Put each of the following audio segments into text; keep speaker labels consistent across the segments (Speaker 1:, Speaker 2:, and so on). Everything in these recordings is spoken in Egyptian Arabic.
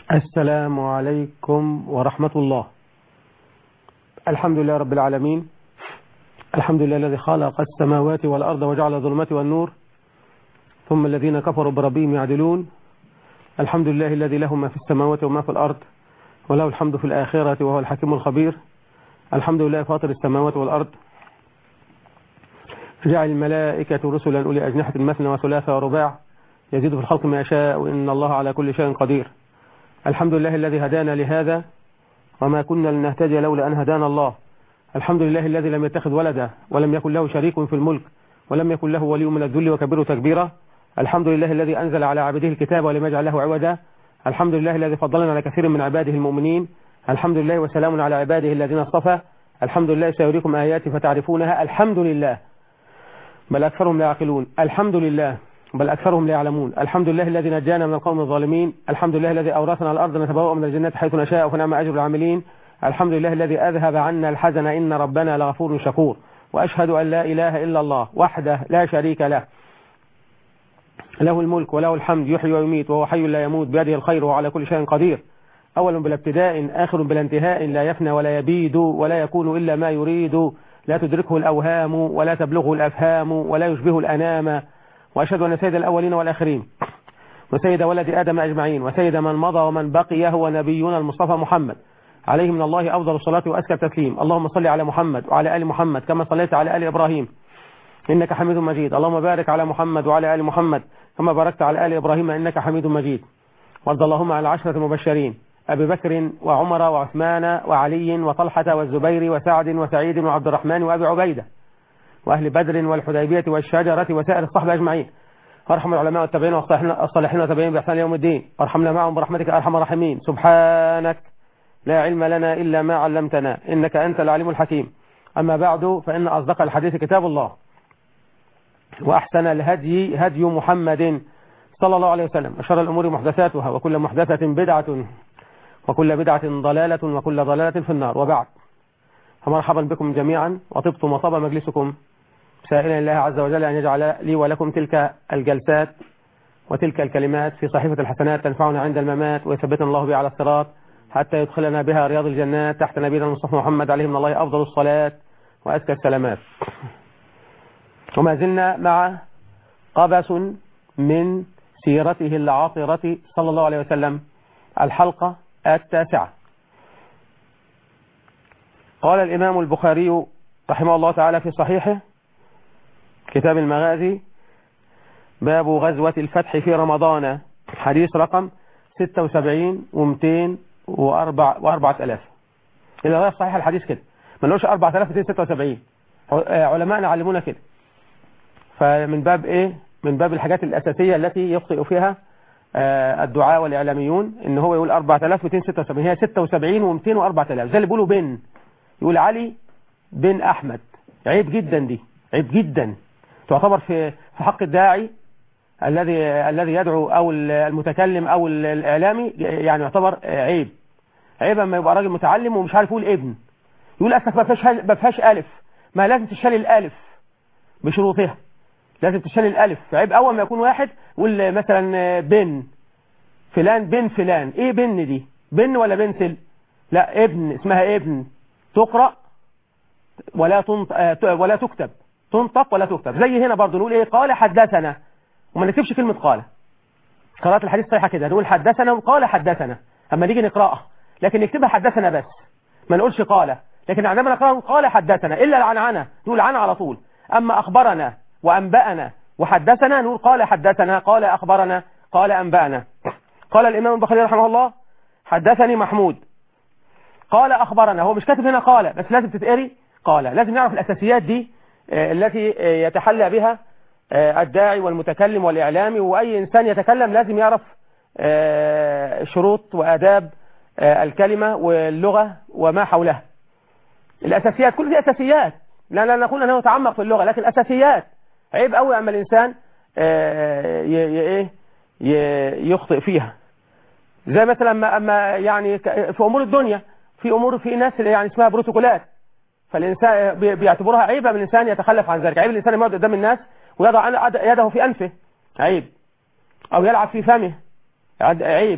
Speaker 1: السلام عليكم ورحمة الله الحمد لله رب العالمين الحمد لله الذي خلق السماوات والأرض وجعل الظلمات والنور ثم الذين كفروا بربهم يعدلون الحمد لله الذي له ما في السماوات وما في الأرض وله الحمد في الآخرة وهو الحكيم الخبير الحمد لله فاطر السماوات والأرض جعل الملائكة رسلا أولي أجنحة مثنى وثلاثة ورباع يزيد في الخلق ما يشاء وإن الله على كل شيء قدير الحمد لله الذي هدانا لهذا وما كنا لنهتدي لولا أن هدانا الله الحمد لله الذي لم يتخذ ولدا ولم يكن له شريك في الملك ولم يكن له ولي من الذل وكبره تكبيرا الحمد لله الذي أنزل على عبده الكتاب ولم يجعل له عودا الحمد لله الذي فضلنا على كثير من عباده المؤمنين الحمد لله وسلام على عباده الذين اصطفى الحمد لله سيريكم آياتي فتعرفونها الحمد لله بل أكثرهم لا يعقلون الحمد لله بل أكثرهم لا يعلمون الحمد لله الذي نجانا من القوم الظالمين الحمد لله الذي أورثنا الأرض نتبوأ من الجنة حيث نشاء فنعم أجر العاملين الحمد لله الذي أذهب عنا الحزن إن ربنا لغفور شكور وأشهد أن لا إله إلا الله وحده لا شريك له له الملك وله الحمد يحيي ويميت وهو حي لا يموت بيده الخير وهو على كل شيء قدير أول بلا ابتداء آخر بلا انتهاء لا يفنى ولا يبيد ولا يكون إلا ما يريد لا تدركه الأوهام ولا تبلغه الأفهام ولا يشبه الأنام وأشهد أن سيد الأولين والآخرين وسيد ولد آدم أجمعين وسيد من مضى ومن بقي هو نبينا المصطفى محمد عليه من الله أفضل الصلاة وأزكى التسليم اللهم صل على محمد وعلى آل محمد كما صليت على آل إبراهيم إنك حميد مجيد اللهم بارك على محمد وعلى آل محمد كما باركت على آل إبراهيم إنك حميد مجيد وارض اللهم على العشرة المبشرين أبي بكر وعمر وعثمان وعلي وطلحة والزبير وسعد وسعيد وعبد الرحمن وأبي عبيدة وأهل بدر والحديبية والشجرة وسائر الصحبة أجمعين وارحم العلماء والتابعين والصالحين والتابعين بإحسان يوم الدين وارحمنا معهم برحمتك أرحم الراحمين سبحانك لا علم لنا إلا ما علمتنا إنك أنت العليم الحكيم أما بعد فإن أصدق الحديث كتاب الله وأحسن الهدي هدي محمد صلى الله عليه وسلم وشر الأمور محدثاتها وكل محدثة بدعة وكل بدعة ضلالة وكل ضلالة في النار وبعد فمرحبا بكم جميعا وطبتم وطاب مجلسكم سائلا الله عز وجل أن يجعل لي ولكم تلك الجلسات وتلك الكلمات في صحيفة الحسنات تنفعنا عند الممات ويثبتنا الله بها على الصراط حتى يدخلنا بها رياض الجنات تحت نبينا المصطفى محمد عليه من الله أفضل الصلاة وأزكى السلامات وما زلنا مع قبس من سيرته العاطرة صلى الله عليه وسلم الحلقة التاسعة قال الإمام البخاري رحمه الله تعالى في صحيحه كتاب المغازي باب غزوة الفتح في رمضان حديث رقم 76 و200 وأربعة ألاف إذا غير صحيح الحديث كده ما نقولش 4276 علماءنا علمونا كده فمن باب إيه من باب الحاجات الأساسية التي يخطئ فيها الدعاء والإعلاميون إن هو يقول 4276 هي 76 و200 و4000 زي اللي بيقولوا بن يقول علي بن أحمد عيب جدا دي عيب جدا تعتبر في في حق الداعي الذي الذي يدعو أو المتكلم أو الإعلامي يعني يعتبر عيب عيب اما يبقى راجل متعلم ومش عارف يقول ابن يقول أسف ما فيهاش ما فيهاش ألف ما لازم تشال الألف بشروطها لازم تشال الألف عيب أول ما يكون واحد يقول مثلا بن فلان بن فلان إيه بن دي بن ولا بنتل لا ابن اسمها ابن تقرأ ولا تنط... ولا تكتب تنطق ولا تكتب زي هنا برضه نقول ايه قال حدثنا وما نكتبش كلمة قال قراءة الحديث صحيحة كده نقول حدثنا وقال حدثنا اما نيجي نقرأها لكن نكتبها حدثنا بس ما نقولش قال لكن عندما نقرأ قال حدثنا إلا العنعنة نقول عن على طول أما أخبرنا وأنبأنا وحدثنا نقول قال حدثنا قال أخبرنا قال أنبأنا قال الإمام البخاري رحمه الله حدثني محمود قال أخبرنا هو مش كاتب هنا قال بس لازم تتقري قال لازم نعرف الأساسيات دي التي يتحلى بها الداعي والمتكلم والإعلامي وأي إنسان يتكلم لازم يعرف شروط وآداب الكلمة واللغة وما حولها الأساسيات كل دي أساسيات لا لا نقول أنه يتعمق في اللغة لكن أساسيات عيب قوي أما الإنسان يخطئ فيها زي مثلا أما يعني في أمور الدنيا في أمور في ناس يعني اسمها بروتوكولات فالإنسان بيعتبرها عيبة من الإنسان يتخلف عن ذلك عيب الإنسان يقعد قدام الناس ويضع يده في أنفه عيب أو يلعب في فمه عيب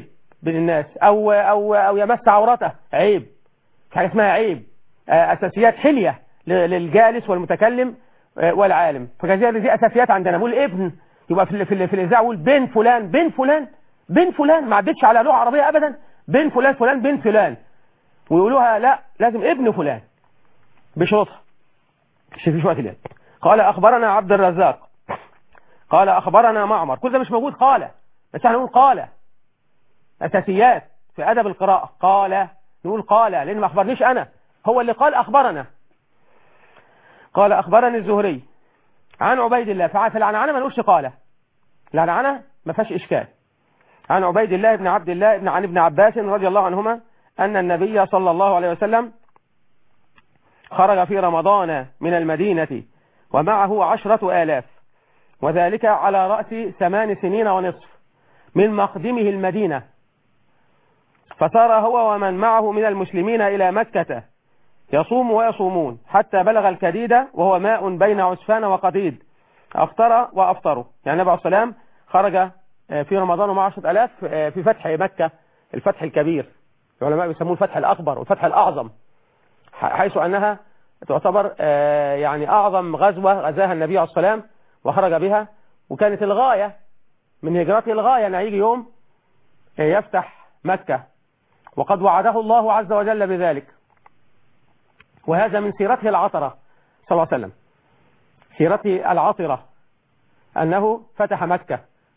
Speaker 1: بين الناس او او او يمس عورته عيب في حاجه اسمها عيب آه، اساسيات حليه ل- للجالس والمتكلم آه، والعالم فكذا دي اساسيات عندنا بقول ابن يبقى في ال- في, ال- في الاذاعه اقول بين فلان بين فلان بين فلان ما عدتش على لغه عربيه ابدا بين فلان فلان بين فلان ويقولوها لا لازم ابن فلان بشروطها مش في شويه كده قال اخبرنا عبد الرزاق قال اخبرنا معمر كل ده مش موجود قال بس احنا نقول قال اساسيات في ادب القراءه قال نقول قال لان ما اخبرنيش انا هو اللي قال اخبرنا قال اخبرني الزهري عن عبيد الله ففي العنعنه ما نقولش قال العنعنه ما فيهاش اشكال عن عبيد الله بن عبد الله بن عن ابن عباس رضي الله عنهما ان النبي صلى الله عليه وسلم خرج في رمضان من المدينة ومعه عشرة آلاف وذلك على رأس ثمان سنين ونصف من مقدمه المدينة فسار هو ومن معه من المسلمين إلى مكة يصوم ويصومون حتى بلغ الكديد وهو ماء بين عسفان وقديد أفطر وأفطروا يعني النبي عليه السلام خرج في رمضان ومعه عشرة آلاف في فتح مكة الفتح الكبير العلماء بيسموه الفتح الأكبر والفتح الأعظم حيث أنها تعتبر آه، يعني أعظم غزوة غزاها النبي عليه الصلاة والسلام وخرج بها وكانت الغاية من هجرته الغاية أن هيجي يوم آه، يفتح مكة وقد وعده الله عز وجل بذلك وهذا من سيرته العطرة صلى الله عليه وسلم سيرته العطرة أنه فتح مكة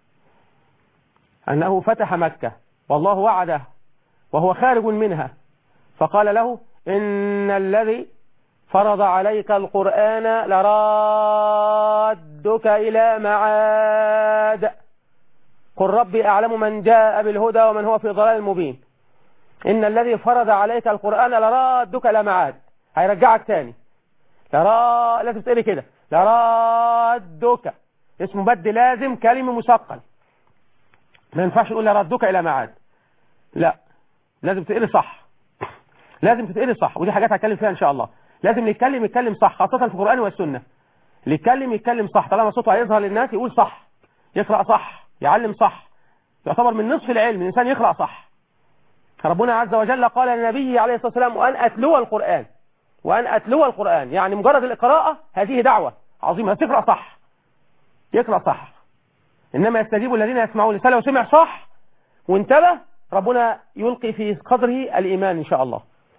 Speaker 1: أنه فتح مكة والله وعده وهو خارج منها فقال له إن الذي فرض عليك القرآن لرادك إلى معاد قل ربي أعلم من جاء بالهدى ومن هو في ضلال مبين إن الذي فرض عليك القرآن لرادك إلى معاد هيرجعك تاني لرا لازم تقري كده لرادك اسمه بد لازم كلمة مثقل ما ينفعش نقول لردك إلى معاد لا لازم تقري صح لازم تتقري صح ودي حاجات هتكلم فيها ان شاء الله لازم اللي يتكلم يتكلم صح خاصة في القرآن والسنة اللي يتكلم يتكلم صح طالما صوته هيظهر للناس يقول صح يقرأ صح يعلم صح يعتبر من نصف العلم الإنسان يقرأ صح ربنا عز وجل قال للنبي عليه الصلاة والسلام وأن أتلو القرآن وأن أتلو القرآن يعني مجرد القراءة هذه دعوة عظيمة تقرأ صح يقرأ صح إنما يستجيب الذين يسمعون لسه لو سمع صح وانتبه ربنا يلقي في قدره الإيمان إن شاء الله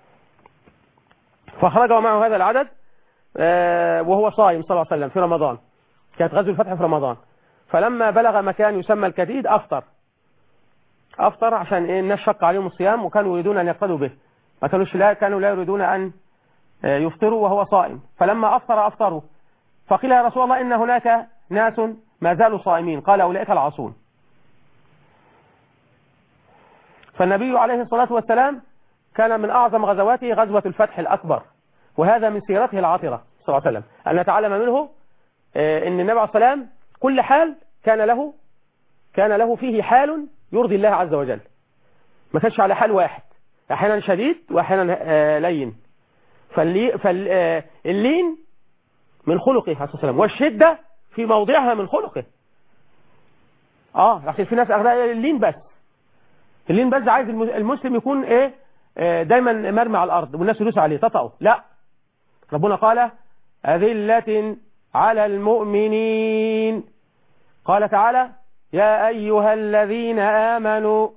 Speaker 1: فخرج ومعه هذا العدد آه، وهو صائم صلى الله عليه وسلم في رمضان كانت غزو الفتح في رمضان فلما بلغ مكان يسمى الكديد أفطر أفطر عشان إيه الناس شق عليهم الصيام وكانوا يريدون أن يقتدوا به ما كانوش لا كانوا لا يريدون أن آه، يفطروا وهو صائم فلما أفطر أفطروا فقيل يا رسول الله إن هناك ناس ما زالوا صائمين قال أولئك العاصون فالنبي عليه الصلاة والسلام كان من أعظم غزواته غزوة الفتح الأكبر وهذا من سيرته العاطرة صلى الله عليه وسلم أن نتعلم منه آه، أن النبي عليه الصلاة والسلام كل حال كان له كان له فيه حال يرضي الله عز وجل ما كانش على حال واحد أحيانا شديد وأحيانا آه، لين فاللي فاللين من خلقه عليه الصلاة والسلام والشدة في موضعها من خلقه اه لكن في ناس أغلاء اللين بس اللين بس عايز الم- المسلم يكون ايه آه، دايما مرمي على الارض والناس يدوس عليه تطأه لا ربنا قال أذلة على المؤمنين قال تعالى يا أيها الذين آمنوا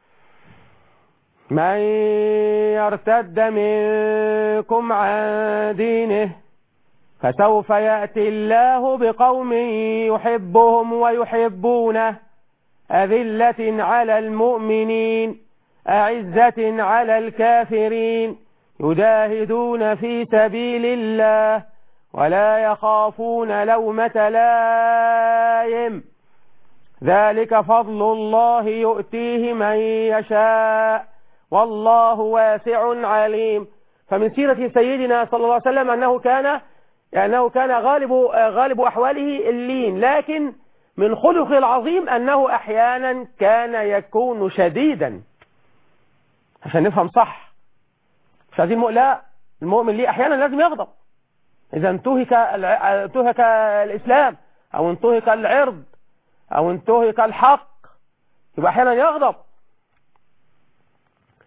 Speaker 1: من يرتد منكم عن دينه فسوف يأتي الله بقوم يحبهم ويحبونه أذلة على المؤمنين أعزة على الكافرين يجاهدون في سبيل الله ولا يخافون لومة لائم ذلك فضل الله يؤتيه من يشاء والله واسع عليم فمن سيرة سيدنا صلى الله عليه وسلم أنه كان أنه كان غالب غالب أحواله اللين لكن من خلقه العظيم أنه أحيانا كان يكون شديدا عشان نفهم صح مش عايزين مؤ- لا المؤمن ليه أحيانا لازم يغضب إذا انتهك الع- انتهك الإسلام أو انتهك العرض أو انتهك الحق يبقى أحيانا يغضب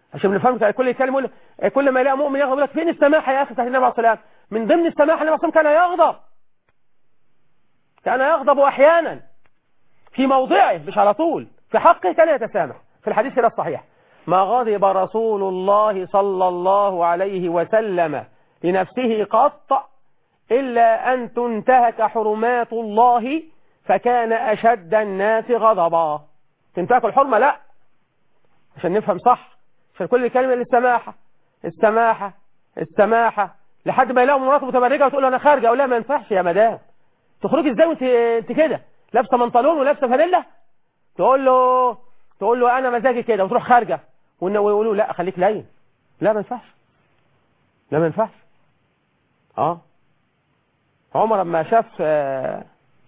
Speaker 1: عشان نفهم كل يتكلم يقول كل ما يلاقي مؤمن يغضب يقول لك فين السماحه يا اخي بتاعت النبي عليه الصلاه والسلام من ضمن السماحه النبي عليه الصلاه والسلام كان يغضب كان يغضب احيانا في موضعه مش على طول في حقه كان يتسامح في الحديث كده الصحيح ما غضب رسول الله صلى الله عليه وسلم لنفسه قط إلا أن تنتهك حرمات الله فكان أشد الناس غضبا تنتهك الحرمة لا عشان نفهم صح عشان كل كلمة للسماحة السماحة السماحة لحد ما يلاقوا مراته متبرجة وتقول له أنا خارجة أقول لها ما ينفعش يا مدام تخرجي ازاي وانت انت كده لابسه بنطلون ولابسه فانيلا تقول له تقول له انا مزاجي كده وتروح خارجه ويقولوا لا خليك لين لا ما ينفعش لا ما ينفعش اه عمر لما شاف آه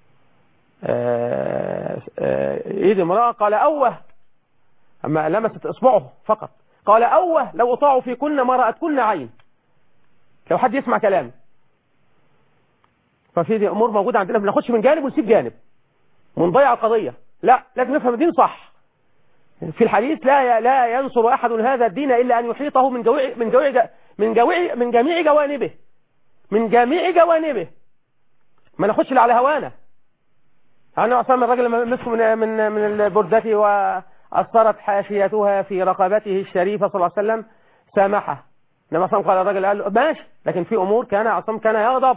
Speaker 1: آه آه ايد امراه قال اوه اما لمست اصبعه فقط قال اوه لو اطاعوا في كن ما راتكن عين لو حد يسمع كلامي ففي دي امور موجوده عندنا ما بناخدش من جانب ونسيب جانب ونضيع القضيه لا لازم نفهم الدين صح في الحديث لا لا ينصر احد هذا الدين الا ان يحيطه من جويع من جويع من جويع من جميع جوانبه من جميع جوانبه ما ناخدش اللي على هوانا انا عصام الراجل لما مسكه من من من البردة واثرت حاشيتها في رقبته الشريفه صلى الله عليه وسلم سامحه لما عصام قال الراجل قال له ماشي لكن في امور كان عصام كان يغضب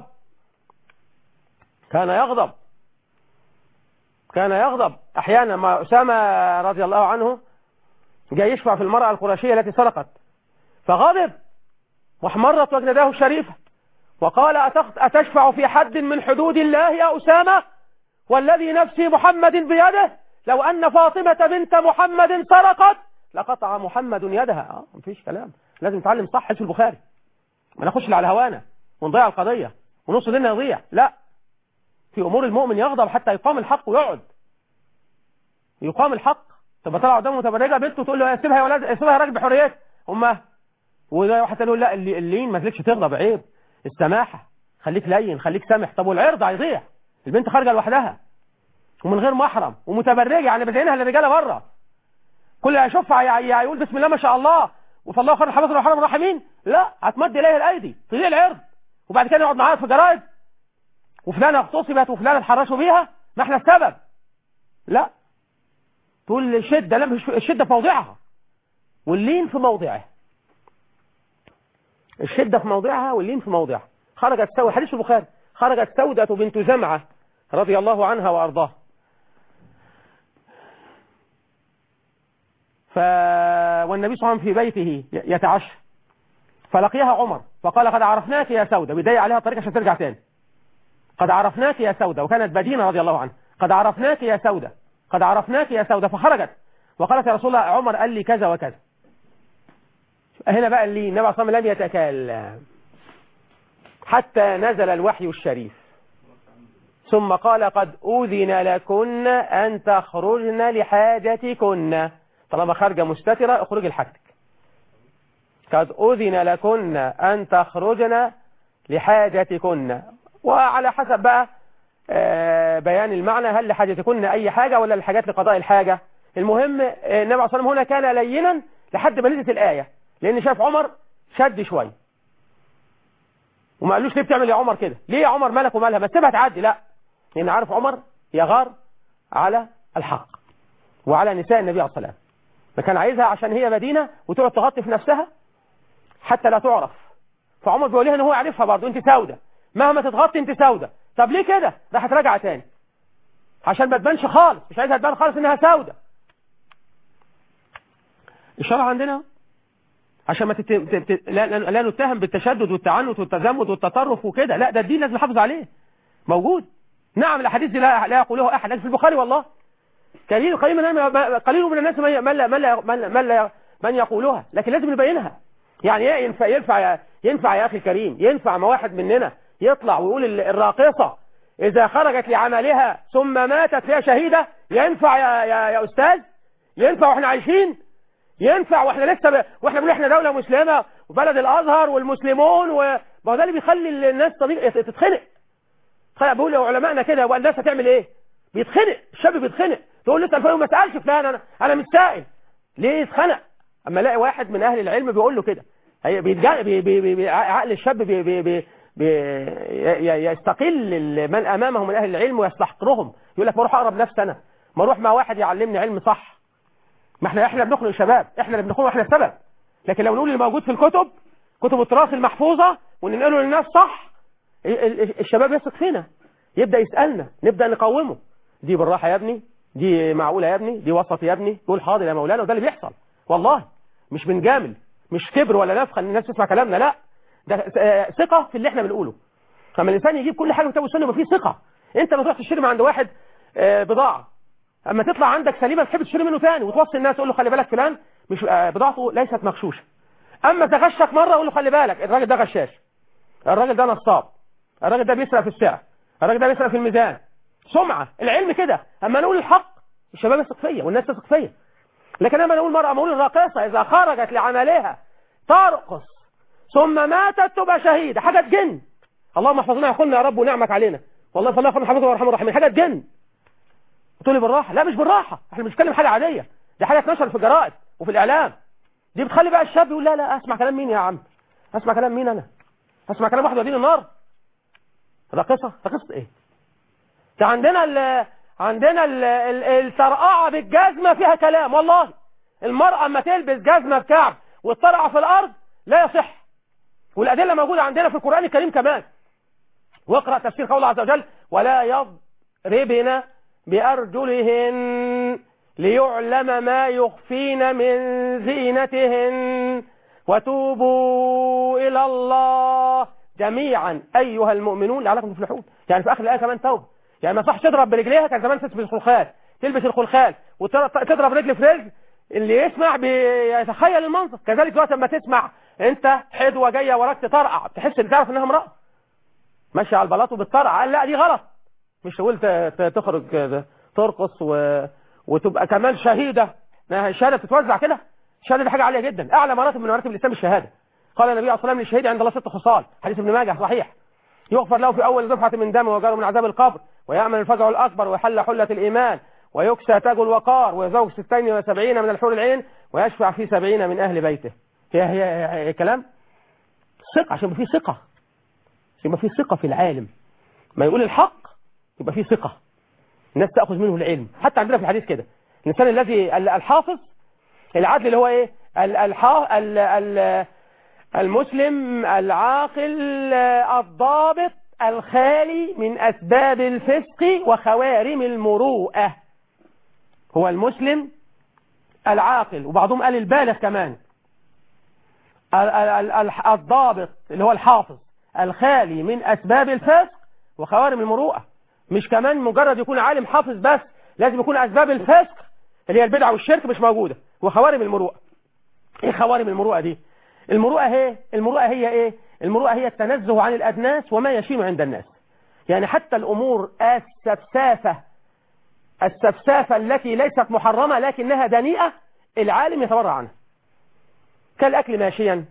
Speaker 1: كان يغضب كان يغضب احيانا ما اسامه رضي الله عنه جاي يشفع في المراه القرشيه التي سرقت فغضب واحمرت وجنده الشريفه وقال أتشفع في حد من حدود الله يا أسامة والذي نفسي محمد بيده لو أن فاطمة بنت محمد سرقت لقطع محمد يدها اه مفيش كلام لازم نتعلم صح في البخاري ما ناخدش على هوانا ونضيع القضية ونص ديننا يضيع لا في أمور المؤمن يغضب حتى يقام الحق ويقعد يقام الحق تبقى طلع قدامه متبرجه بنته تقول له سيبها يا ولاد سيبها يا راجل بحريتها امها وده واحد تاني يقول لا اللين ما تلكش تغضب عيب السماحة خليك لين خليك سامح طب والعرض هيضيع البنت خارجه لوحدها ومن غير محرم ومتبرجه يعني بدعينها للرجاله بره كل هيشوفها هيقول بسم الله ما شاء الله وفالله خير الحفاظ والرحمن الراحمين لا هتمد اليه الايدي تضيع العرض وبعد كده نقعد معاها في جرايد وفلانه اغتصبت وفلانه اتحرشوا بيها ما احنا السبب لا تقول الشده لا مش الشده في موضعها واللين في موضعه الشدة في موضعها واللين في موضعها خرجت سودة حديث البخاري خرجت سودة بنت زمعة رضي الله عنها وأرضاها ف... والنبي صلى الله عليه وسلم في بيته يتعشى فلقيها عمر فقال قد عرفناك يا سودة بداية عليها طريق عشان ترجع تاني قد عرفناك يا سودة وكانت بدينة رضي الله عنها قد عرفناك يا سودة قد عرفناك يا سودة فخرجت وقالت يا رسول الله عمر قال لي كذا وكذا هنا بقى اللي النبي صلى الله عليه وسلم لم يتكلم حتى نزل الوحي الشريف ثم قال قد أذن لكن أن تخرجن لحاجتكن طالما خارجة مستترة اخرج لحاجتك قد أذن لكن أن تخرجن لحاجتكن وعلى حسب بقى بيان المعنى هل لحاجتكن أي حاجة ولا الحاجات لقضاء الحاجة المهم النبي صلى الله عليه وسلم هنا كان لينا لحد ما نزلت الآية لان شاف عمر شد شويه وما قالوش ليه بتعمل يا عمر كده ليه يا عمر مالك ومالها ما تسيبها تعدي لا لان عارف عمر يغار على الحق وعلى نساء النبي عليه الصلاه والسلام فكان عايزها عشان هي مدينه وتقعد تغطي في نفسها حتى لا تعرف فعمر بيقول لها ان هو يعرفها برضه انت سودة مهما تتغطي انت سودة طب ليه كده راحت راجعه تاني عشان ما تبانش خالص مش عايزها تبان خالص انها سودة الشرع عندنا عشان ما تت... تت... لا... لا نتهم بالتشدد والتعنت والتزمت والتطرف وكده لا ده الدين لازم نحافظ عليه موجود نعم الاحاديث دي لا, لا يقوله احد لكن في البخاري والله قليل قليل من قليل من الناس من من لا من لا من, لا من يقولها لكن لازم نبينها يعني ايه ينفع ينفع يا ينفع يا اخي الكريم ينفع ما واحد مننا يطلع ويقول الراقصه اذا خرجت لعملها ثم ماتت هي شهيده ينفع يا يا, يا استاذ ينفع واحنا عايشين ينفع واحنا لسه ب... واحنا بنقول احنا دولة مسلمة وبلد الازهر والمسلمون و... ما ده اللي بيخلي الناس طريق تتخنق بيقول لو علمائنا كده والناس هتعمل ايه بيتخنق الشاب بيتخنق تقول له اسال فلان ما سالش فلان انا انا مش سائل ليه اتخنق اما الاقي واحد من اهل العلم بيقول له كده هي بيتجا- بي بي بي بي عقل الشاب بي بي بي بي ي- يستقل ال- من امامه من اهل العلم ويستحقرهم يقول لك ما اروح اقرب نفسي انا ما اروح مع واحد يعلمني علم صح ما احنا احنا بنخلق شباب احنا اللي بنخلق احنا السبب لكن لو نقول اللي موجود في الكتب كتب التراث المحفوظه وننقله للناس صح ال- ال- الشباب يثق فينا يبدا يسالنا نبدا نقومه دي بالراحه يا ابني دي معقوله يا ابني دي وسط يا ابني تقول حاضر يا مولانا وده اللي بيحصل والله مش بنجامل مش كبر ولا نفخه ان الناس تسمع كلامنا لا ده آه، ثقه في اللي احنا بنقوله لما الانسان يجيب كل حاجه من كتاب والسنه يبقى فيه ثقه انت ما تروح تشتري من عند واحد آه، بضاعه اما تطلع عندك سليمه تحب تشتري منه تاني وتوصي الناس تقول له خلي بالك فلان مش آه، بضاعته ليست مغشوشه اما تغشك مره قول له خلي بالك الراجل ده غشاش الراجل ده نصاب الراجل ده بيسرق في السعر الراجل ده بيسرق في الميزان سمعه العلم كده اما نقول الحق الشباب يثق فيا والناس تثق فيا لكن اما نقول مرأة نقول الراقصة اذا خرجت لعملها ترقص ثم ماتت تبقى شهيدة حاجة جن اللهم احفظنا يا اخونا يا رب ونعمك علينا والله فالله يرحمه حفظه ويرحمه الرحمن حاجة جن تقول لي بالراحة لا مش بالراحة احنا مش بنتكلم حاجة عادية دي حاجة اتنشر في الجرائد وفي الاعلام دي بتخلي بقى الشاب يقول لا لا اسمع كلام مين يا عم اسمع كلام مين انا اسمع كلام واحد ودين النار راقصة راقصة ايه ده عندنا ال عندنا ال ال الترقعة بالجزمة فيها كلام والله المرأة اما تلبس جزمة بكعب وتطرقع في الارض لا يصح والادلة موجودة عندنا في القرآن الكريم كمان واقرأ تفسير قول عز وجل ولا يضربن بأرجلهن ليعلم ما يخفين من زينتهن وتوبوا إلى الله جميعا أيها المؤمنون لعلكم تفلحون يعني في آخر الآية كمان توبة يعني ما صحش تضرب برجليها كان زمان تلبس الخلخال تلبس الخلخال وتضرب رجل في رجل اللي يسمع بيتخيل المنظر كذلك دلوقتي لما تسمع انت حدوة جاية وراك تطرقع تحس ان تعرف انها امرأة ماشية على البلاط وبتطرقع قال لا دي غلط مش تقول ت- ت- تخرج كده، ترقص و... وتبقى كمان شهيدة ما هي الشهادة بتتوزع كده الشهادة دي حاجة عالية جدا أعلى مراتب من مراتب الإسلام الشهادة قال النبي عليه الصلاة والسلام للشهيد عند الله ست خصال حديث ابن ماجه صحيح يغفر له في أول دفعة من دم وجاره من عذاب القبر ويأمن الفزع الأكبر ويحل حلة الإيمان ويكسى تاج الوقار ويزوج ستين وسبعين من الحور العين ويشفع في سبعين من أهل بيته هي هي, هي, هي كلام ثقة عشان يبقى في ثقة عشان يبقى في ثقة في العالم ما يقول الحق يبقى في ثقة الناس تأخذ منه العلم حتى عندنا في الحديث كده الإنسان الذي ال- الحافظ العدل اللي هو إيه ال- الحا ال- ال- المسلم العاقل الضابط الخالي من أسباب الفسق وخوارم المروءة هو المسلم العاقل وبعضهم قال البالغ كمان ال- ال- ال- الضابط اللي هو الحافظ الخالي من أسباب الفسق وخوارم المروءة مش كمان مجرد يكون عالم حافظ بس لازم يكون أسباب الفسق اللي هي البدعة والشرك مش موجودة وخوارم المروءة ايه خوارم المروءة دي المروءة هي المروءة هي ايه المروءة هي التنزه عن الأدناس وما يشين عند الناس يعني حتى الأمور السفسافة السفسافة التي ليست محرمة لكنها دنيئة العالم يتبرع عنها كالأكل ماشيا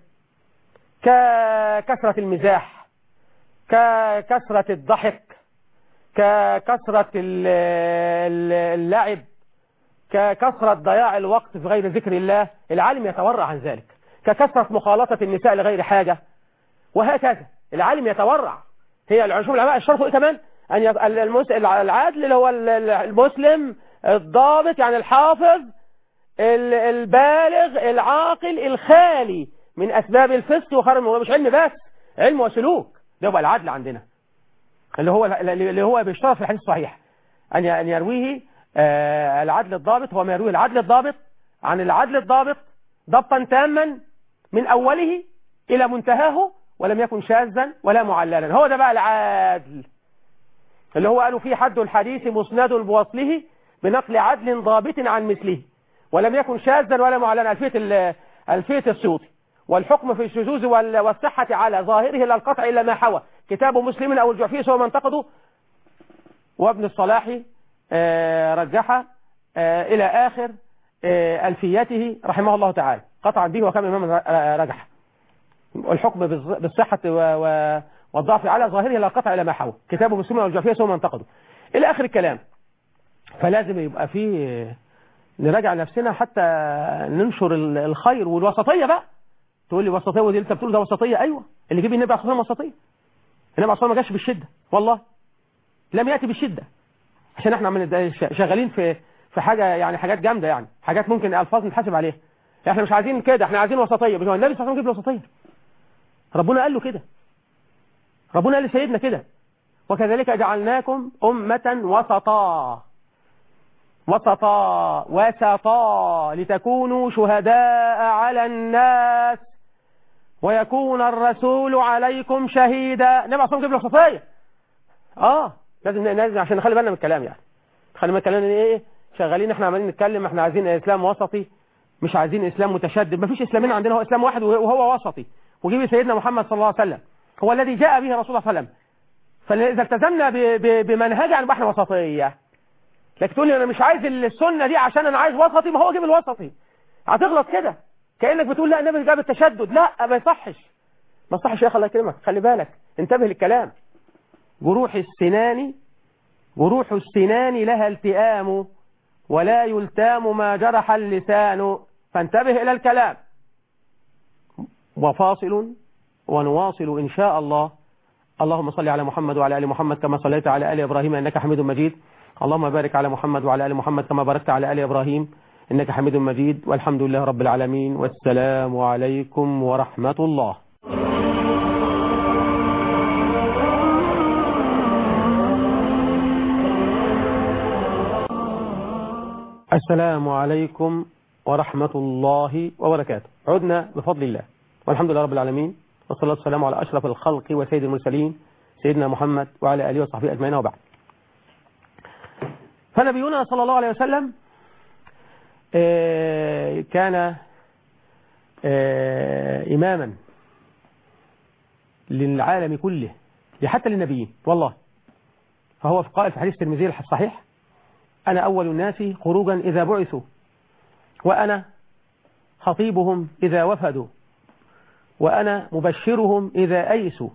Speaker 1: ككثرة المزاح ككثرة الضحك ككثرة ال- ال- اللعب ككثرة ضياع الوقت في غير ذكر الله العالم يتورع عن ذلك ككثرة مخالطة النساء لغير حاجة وهكذا العالم يتورع هي شوف العلماء اشترطوا ايه كمان ان يب- المس- العادل اللي هو ال- ال- المسلم الضابط يعني الحافظ ال- البالغ العاقل الخالي من اسباب الفسق وخرم هو مش علم بس علم وسلوك ده يبقى العدل عندنا اللي هو اللي هو بيشترط في الحديث الصحيح ان ي- ان يرويه آه، العدل الضابط هو ما يرويه العدل الضابط عن العدل الضابط ضبطا تاما من اوله الى منتهاه ولم يكن شاذا ولا معللا هو ده بقى العدل اللي هو قالوا فيه حد الحديث مسند بوصله بنقل عدل ضابط عن مثله ولم يكن شاذا ولا معلنا ألفية ال- ألفية السيوطي والحكم في الشذوذ وال- والصحة على ظاهره لا القطع إلا ما حوى كتاب مسلم أو الجعفي سوى من انتقده وابن الصلاح آه، رجح آه، إلى آخر آه، ألفيته رحمه الله تعالى قطعا به وكم إمام آه، رجح والحكم بالز- بالصحة و- و- والضعف على ظاهره لا قطع إلى ما حوى كتاب مسلم أو الجعفي سوى من انتقده إلى آخر الكلام فلازم يبقى فيه نراجع نفسنا حتى ننشر ال- الخير والوسطية بقى تقول لي وسطية ودي انت بتقول ده وسطية ايوه اللي جيب النبي عليه الصلاة والسلام وسطية النبي عليه الصلاة والسلام ما جاش بالشدة والله لم يأتي بالشدة عشان احنا عمالين شغالين في في حاجة يعني حاجات جامدة يعني حاجات ممكن الفاظ نتحاسب عليها احنا مش عايزين كده احنا عايزين وسطية مش هو النبي صلى الله عليه وسلم جيب وسطية ربنا قال له كده ربنا قال لسيدنا كده وكذلك جعلناكم أمة وسطا وسطا وسطا لتكونوا شهداء على الناس ويكون الرسول عليكم شهيدا النبي عليه الصلاه وصفيه اه لازم لازم عشان نخلي بالنا من الكلام يعني خلي بالنا من الكلام ايه شغالين احنا عمالين نتكلم احنا عايزين اسلام وسطي مش عايزين اسلام متشدد مفيش اسلامين عندنا هو اسلام واحد وهو وسطي وجيب سيدنا محمد صلى الله عليه وسلم هو الذي جاء به رسول الله صلى الله عليه وسلم فاذا التزمنا ب- ب- بمنهجه هنبقى احنا وسطيه لكن تقول لي انا مش عايز السنه دي عشان انا عايز وسطي ما هو جيب الوسطي هتغلط كده كانك بتقول لا النبي جاب التشدد لا ما يصحش ما يصحش يا اخي الله يكرمك خلي بالك انتبه للكلام جروح السنان جروح السنان لها التئام ولا يلتام ما جرح اللسان فانتبه إلى الكلام وفاصل ونواصل إن شاء الله اللهم صل على محمد وعلى آل محمد كما صليت على آل إبراهيم إنك حميد مجيد اللهم بارك على محمد وعلى آل محمد كما باركت على آل إبراهيم إنك حميد مجيد والحمد لله رب العالمين والسلام عليكم ورحمة الله السلام عليكم ورحمة الله وبركاته عدنا بفضل الله والحمد لله رب العالمين والصلاة والسلام على أشرف الخلق وسيد المرسلين سيدنا محمد وعلى آله وصحبه أجمعين وبعد فنبينا صلى الله عليه وسلم آه، كان آه، إماما للعالم كله حتى للنبيين والله فهو في قائل في حديث الترمذي الصحيح أنا أول الناس خروجا إذا بعثوا وأنا خطيبهم إذا وفدوا وأنا مبشرهم إذا أيسوا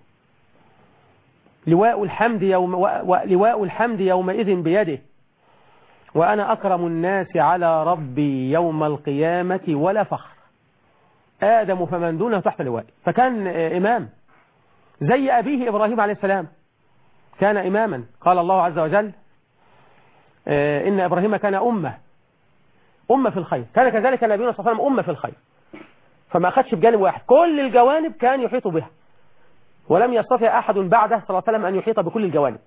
Speaker 1: لواء الحمد يوم لواء الحمد يومئذ بيده وأنا أكرم الناس على ربي يوم القيامة ولا فخر آدم فمن دونه تحت لواء فكان إمام زي أبيه إبراهيم عليه السلام كان إماما قال الله عز وجل إن إبراهيم كان أمة أمة في الخير كان كذلك نبينا صلى الله عليه وسلم أمة في الخير فما أخذش بجانب واحد كل الجوانب كان يحيط بها ولم يستطع أحد بعده صلى الله عليه وسلم أن يحيط بكل الجوانب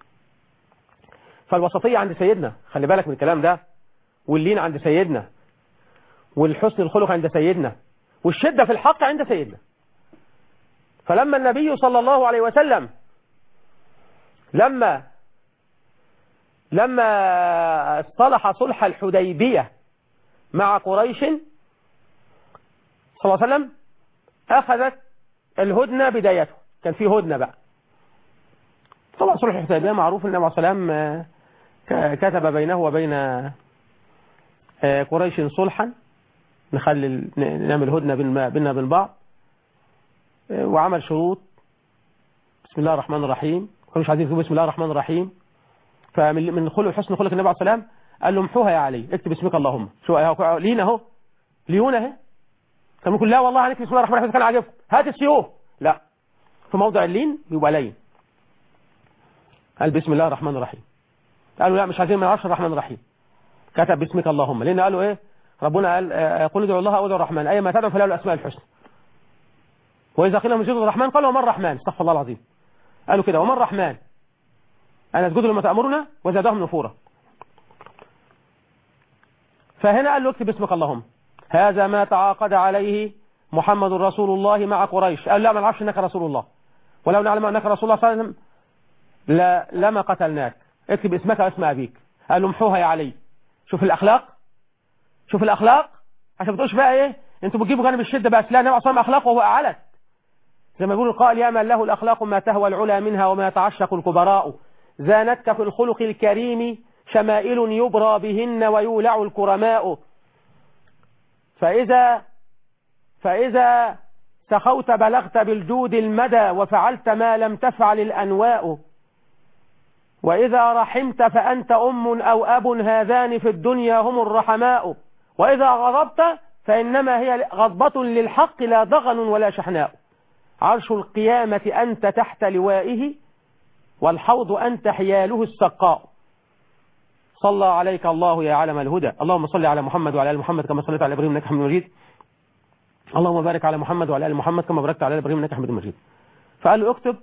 Speaker 1: فالوسطية عند سيدنا خلي بالك من الكلام ده واللين عند سيدنا والحسن الخلق عند سيدنا والشدة في الحق عند سيدنا فلما النبي صلى الله عليه وسلم لما لما اصطلح صلح الحديبية مع قريش صلى الله عليه وسلم أخذت الهدنة بدايته كان في هدنة بقى طبعا صلح الحديبية معروف أن النبي صلى الله عليه وسلم كتب بينه وبين قريش صلحا نخلي نعمل هدنة بيننا وبين بعض وعمل شروط بسم الله الرحمن الرحيم مش عايزين يكتبوا بسم الله الرحمن الرحيم فمن من خلق حسن خلق النبي عليه السلام قال له امحوها يا علي اكتب اسمك اللهم شو لينا اهو ليونا اهي كان ممكن لا والله هنكتب بسم الله الرحمن الرحيم كان عاجبكم هات السيوف لا في موضع اللين بيبقى لين قال بسم الله الرحمن الرحيم قالوا لا مش عايزين ما يعرفش الرحمن الرحيم كتب باسمك اللهم لان قالوا ايه ربنا قال قل ادعوا الله او ادعوا الرحمن اي ما تدعوا فله الاسماء الحسنى واذا قيل لهم اسجدوا الرحمن قالوا وما الرحمن استغفر الله العظيم قالوا كده وما الرحمن أنا أسجد لما تأمرنا وزادهم نفورا فهنا قال له اكتب اسمك اللهم هذا ما تعاقد عليه محمد رسول الله مع قريش قال لا ما نعرفش انك رسول الله ولو نعلم انك رسول الله صلى الله عليه وسلم لا لما قتلناك اكتب اسمك واسم ابيك قال له امحوها يا علي شوف الاخلاق شوف الاخلاق عشان ما تقولش بقى ايه انتوا بتجيبوا جانب الشده بس لا النبي اصلا اخلاقه وهو اعلت زي ما يقول القائل يا من له الاخلاق ما تهوى العلا منها وما يتعشق الكبراء زانتك في الخلق الكريم شمائل يبرى بهن ويولع الكرماء فإذا فإذا سخوت بلغت بالجود المدى وفعلت ما لم تفعل الأنواء وإذا رحمت فأنت أم أو أب هذان في الدنيا هم الرحماء وإذا غضبت فإنما هي غضبة للحق لا ضغن ولا شحناء عرش القيامة أنت تحت لوائه والحوض أنت حياله السقاء صلى عليك الله يا علم الهدى اللهم صل على محمد وعلى آل محمد كما صليت على إبراهيم إنك حميد مجيد اللهم بارك على محمد وعلى آل محمد كما باركت على إبراهيم إنك حميد مجيد فقال له اكتب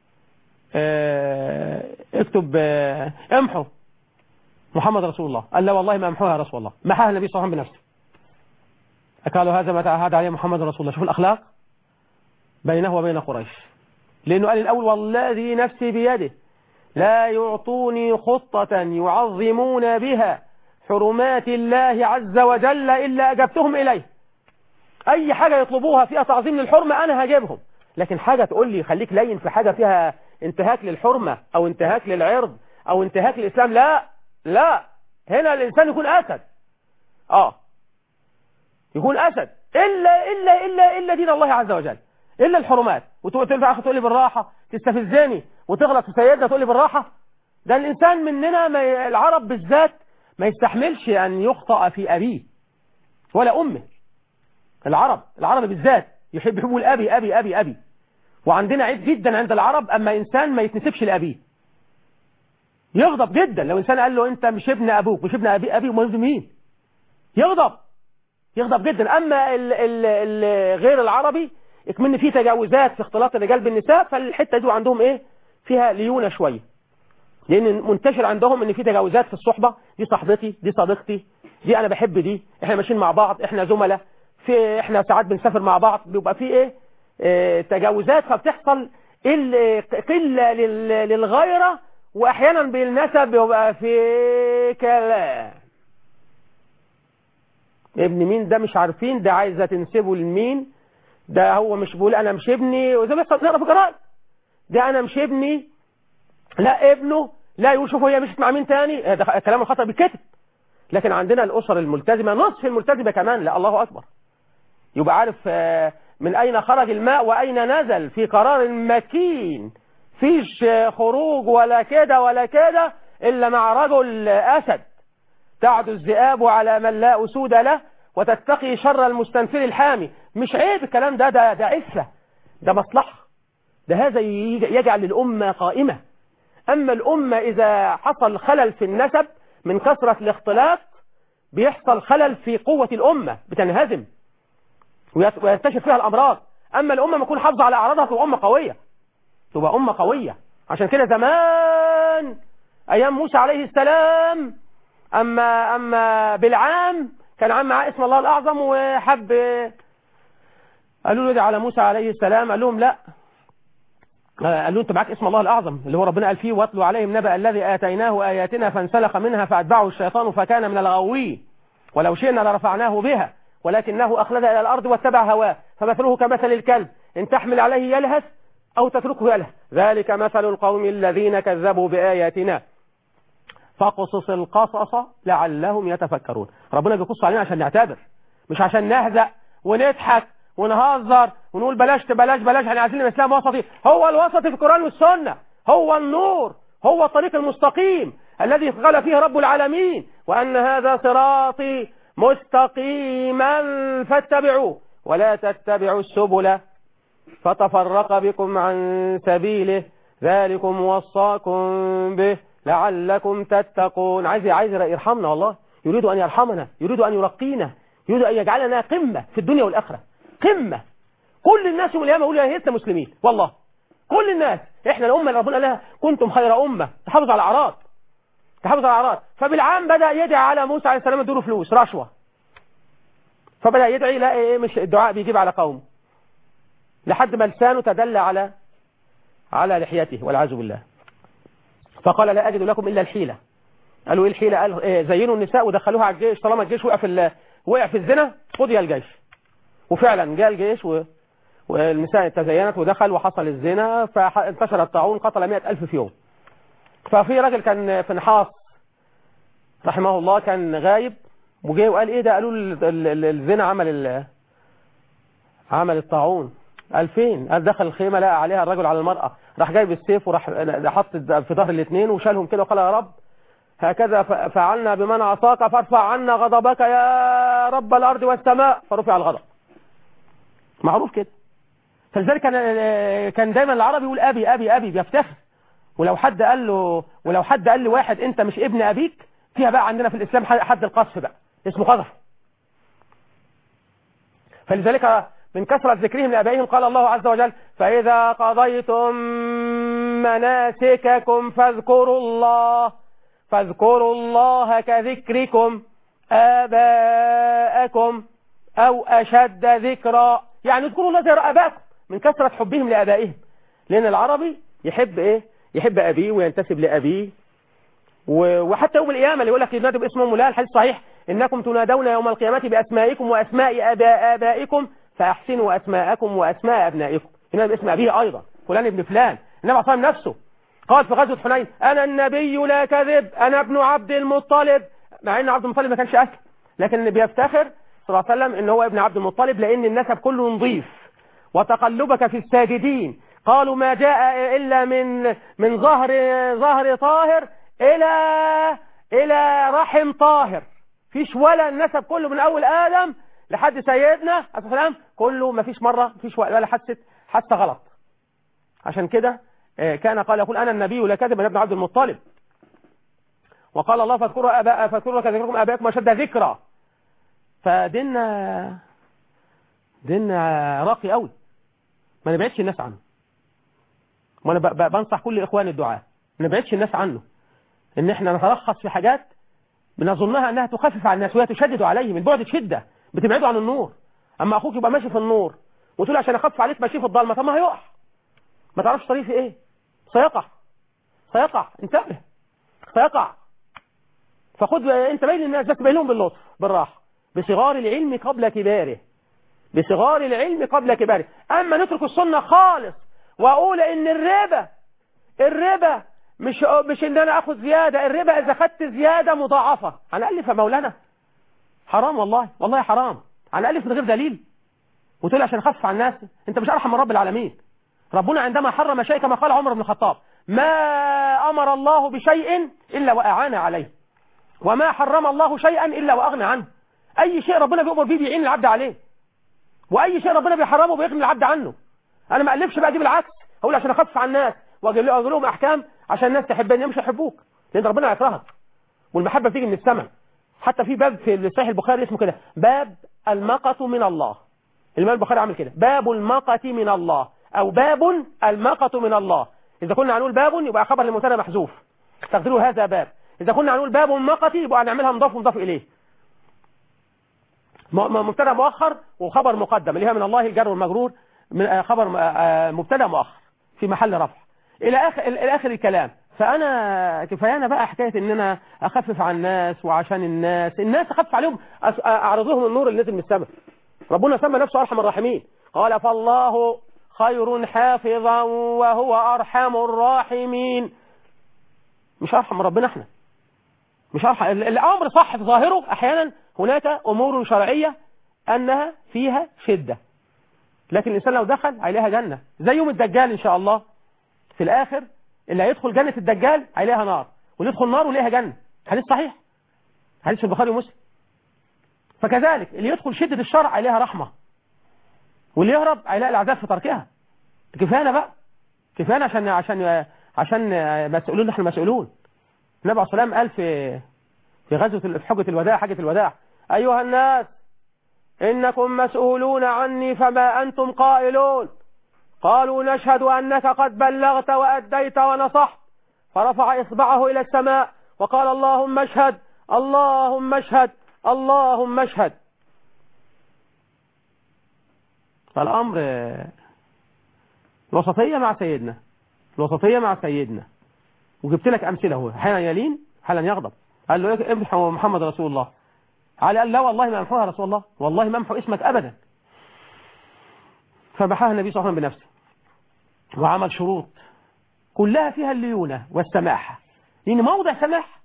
Speaker 1: اه اكتب اه امحو محمد رسول الله قال لا والله ما امحوها يا رسول الله محاها النبي صلى الله عليه وسلم بنفسه قالوا هذا ما تعهد عليه محمد رسول الله شوف الأخلاق بينه وبين قريش لأنه قال الأول والذي نفسي بيده لا يعطوني خطة يعظمون بها حرمات الله عز وجل إلا أجبتهم إليه أي حاجة يطلبوها فيها تعظيم للحرمة أنا هجيبهم لكن حاجة تقول لي خليك لين في حاجة فيها انتهاك للحرمة أو انتهاك للعرض أو انتهاك للإسلام لا لا هنا الإنسان يكون أسد آه يكون أسد إلا إلا إلا إلا دين الله عز وجل إلا الحرمات وتقول في أخي تقول لي بالراحة تستفزني وتغلط في سيدنا تقول لي بالراحة ده الإنسان مننا ما العرب بالذات ما يستحملش أن يخطأ في أبيه ولا أمه العرب العرب بالذات يحب يحبوا الأبي أبي أبي أبي وعندنا عيب جدا عند العرب أما إنسان ما يتنسبش لأبيه يغضب جدا لو إنسان قال له أنت مش ابن أبوك مش ابن أبي أبي أمال مين يغضب يغضب جدا أما ال ال ال غير العربي يكمن فيه تجاوزات في اختلاط الرجال بالنساء فالحتة دي عندهم ايه فيها ليونة شوية لان منتشر عندهم ان في تجاوزات في الصحبة دي صاحبتي دي صديقتي دي انا بحب دي احنا ماشيين مع بعض احنا زملاء في احنا ساعات بنسافر مع بعض بيبقى في ايه اه تجاوزات فبتحصل قلة للغيرة واحيانا بالنسب بيبقى في كلام ابن مين ده مش عارفين ده عايزة تنسبه لمين ده هو مش بيقول انا مش ابني وزي ما نقرا في الجرايد ده انا مش ابني لا ابنه لا يقول شوفوا هي مشت مع مين تاني ده كلام الخطأ بيتكتب لكن عندنا الاسر الملتزمه نصف الملتزمه كمان لا الله اكبر يبقى عارف من اين خرج الماء واين نزل في قرار مكين فيش خروج ولا كده ولا كده الا مع رجل اسد تعد الذئاب على من لا اسود له وتتقي شر المستنفر الحامي مش عيب الكلام ده ده ده عفة ده مصلحة ده هذا يجعل الأمة قائمة أما الأمة إذا حصل خلل في النسب من كثرة الاختلاط بيحصل خلل في قوة الأمة بتنهزم وينتشر فيها الأمراض أما الأمة ما تكون حافظة على أعراضها تبقى أمة قوية تبقى أمة قوية عشان كده زمان أيام موسى عليه السلام أما أما بالعام كان عم معاه اسم الله الأعظم وحب قالوا له ده على موسى عليه السلام قال لهم لا قال له انت معاك اسم الله الأعظم اللي هو ربنا قال فيه واتلوا عليهم نبأ الذي آتيناه آياتنا فانسلخ منها فأتبعه الشيطان فكان من الغاوين ولو شئنا لرفعناه بها ولكنه أخلد إلى الأرض واتبع هواه فمثله كمثل الكلب إن تحمل عليه يلهث أو تتركه يلهث ذلك مثل القوم الذين كذبوا بآياتنا فقصص القصص لعلهم يتفكرون ربنا بيقص علينا عشان نعتبر مش عشان نهزأ ونضحك ونهزر ونقول بلاش بلاش بلاش احنا عايزين الاسلام وسطي هو الوسط في القرآن والسنة هو النور هو الطريق المستقيم الذي قال فيه رب العالمين وأن هذا صراطي مستقيما فاتبعوه ولا تتبعوا السبل فتفرق بكم عن سبيله ذلكم وصاكم به لعلكم تتقون عايز عايز يرحمنا والله يريد أن يرحمنا يريد أن يرقينا يريد أن يجعلنا قمة في الدنيا والآخرة قمة كل الناس يوم القيامة يقولوا يا ريتنا مسلمين والله كل الناس احنا الأمة اللي ربنا لها كنتم خير أمة تحافظ على الأعراض تحافظ على الأعراض فبالعام بدأ يدعي على موسى عليه السلام يدوله فلوس رشوة فبدأ يدعي لا ايه مش الدعاء بيجيب على قومه لحد ما لسانه تدلى على على لحيته والعياذ بالله فقال لا أجد لكم إلا الحيلة قالوا إيه الحيلة قال إيه زينوا النساء ودخلوها على الجيش طالما الجيش وقع في وقع في الزنا قضي الجيش وفعلا جاء الجيش و... والنساء تزينت ودخل وحصل الزنا فانتشر الطاعون قتل مئة ألف في يوم ففي راجل كان في نحاس رحمه الله كان غايب وجاي وقال ايه ده قالوا الزنا عمل ال... عمل الطاعون قال فين قال دخل الخيمة لقى عليها الرجل على المرأة راح جايب السيف وراح حط في ظهر الاثنين وشالهم كده وقال يا رب هكذا فعلنا بمن عصاك فارفع عنا غضبك يا رب الأرض والسماء فرفع الغضب معروف كده فلذلك كان كان دايما العربي يقول أبي أبي أبي بيفتخر ولو حد قال له ولو حد قال لواحد أنت مش ابن أبيك فيها بقى عندنا في الإسلام حد القذف بقى اسمه قذف فلذلك من كثرة ذكرهم لأبائهم قال الله عز وجل فإذا قضيتم مناسككم فاذكروا الله فاذكروا الله كذكركم آباءكم أو أشد ذكرا يعني اذكروا الله زي آباءكم من كثرة حبهم لآبائهم لأن العربي يحب إيه يحب أبيه وينتسب لأبيه وحتى يوم القيامة اللي يقول لك ينادي باسم أم الحديث صحيح إنكم تنادون يوم القيامة بأسمائكم وأسماء آباء آبائكم فأحسنوا أسماءكم وأسماء أبنائكم هنا باسم أبيه أيضا فلان ابن فلان النبي صلى نفسه قال في غزوة حنين أنا النبي لا كذب أنا ابن عبد المطلب مع أن عبد المطلب ما كانش أسلم لكن اللي بيفتخر صلى الله عليه وسلم إن هو ابن عبد المطلب لأن النسب كله نظيف وتقلبك في الساجدين قالوا ما جاء إلا من من ظهر ظهر طاهر إلى إلى رحم طاهر فيش ولا النسب كله من أول آدم لحد سيدنا السلام كله ما فيش مرة فيش ولا حست حتى غلط عشان كده كان قال يقول أنا النبي لا كذب أنا ابن عبد المطلب وقال الله فاذكروا أباء فاذكروا كذكركم أباءكم أشد ذكرى فديننا ديننا راقي قوي ما نبعدش الناس عنه وانا بنصح كل اخواني الدعاء ما نبعدش الناس عنه ان احنا نترخص في حاجات بنظنها انها تخفف على الناس وهي تشدد عليهم البعد شده بتبعده عن النور اما اخوك يبقى ماشي في النور وتقول عشان اخفف عليك ماشي في الضلمه طب ما هيقع ما تعرفش طريق في ايه سيقع سيقع انتبه سيقع فخد انت بين الناس بس بين لهم باللطف بالراحه بصغار العلم قبل كباره بصغار العلم قبل كباره اما نترك السنه خالص واقول ان الربا الربا مش مش ان انا اخذ زياده الربا اذا خدت زياده مضاعفه هنالف يا مولانا حرام والله والله حرام هنالف من غير دليل وتقول عشان اخفف على الناس انت مش ارحم من رب العالمين ربنا عندما حرم شيء كما قال عمر بن الخطاب ما امر الله بشيء الا واعان عليه وما حرم الله شيئا الا واغنى عنه اي شيء ربنا بيامر بيه بيعين العبد عليه واي شيء ربنا بيحرمه بيغني العبد عنه انا ما الفش بقى دي بالعكس اقول عشان اخفف على الناس واجيب لهم احكام عشان الناس تحبني مش يحبوك لان ربنا يكرهك والمحبه بتيجي من السماء حتى في باب في صحيح البخاري اسمه كده باب المقت من الله الامام البخاري عامل كده باب المقت من الله او باب المقت من الله اذا كنا هنقول باب يبقى خبر للمبتدا محذوف تقديره هذا باب اذا كنا هنقول باب مقت يبقى هنعملها مضاف ومضاف اليه مبتدا مؤخر وخبر مقدم اللي هي من الله الجر والمجرور من خبر مبتدا مؤخر في محل رفع الى اخر الى اخر الكلام فانا كفايانا بقى حكايه ان انا اخفف على الناس وعشان الناس الناس اخفف عليهم اعرض لهم النور اللي نزل من السماء ربنا سمى نفسه ارحم الراحمين قال فالله خير حافظا وهو ارحم الراحمين مش ارحم من ربنا احنا مش ارحم الامر صح في ظاهره احيانا هناك امور شرعيه انها فيها شده لكن الإنسان لو دخل هيلاقيها جنة زي يوم الدجال إن شاء الله في الآخر اللي هيدخل جنة الدجال هيلاقيها نار واللي يدخل نار وليها جنة حديث صحيح حديث في البخاري ومسلم فكذلك اللي يدخل شدة الشرع هيلاقيها رحمة واللي يهرب هيلاقي العذاب في تركها كفاية بقى كفاية عشان عشان عشان مسؤولون نحن مسؤولون النبي عليه الصلاة والسلام قال في في غزوة في حجة الوداع حجة الوداع أيها الناس إنكم مسؤولون عني فما أنتم قائلون قالوا نشهد أنك قد بلغت وأديت ونصحت فرفع إصبعه إلى السماء وقال اللهم اشهد اللهم اشهد اللهم اشهد فالأمر الوسطية مع سيدنا الوسطية مع سيدنا وجبت لك أمثلة هو أحيانا يلين أحيانا يغضب قال له امحو محمد رسول الله علي قال لا والله ما امحوها رسول الله والله ما امحو اسمك أبدا فمحاها النبي صلى الله عليه وسلم بنفسه وعمل شروط كلها فيها الليونة والسماحة لأن موضع سماح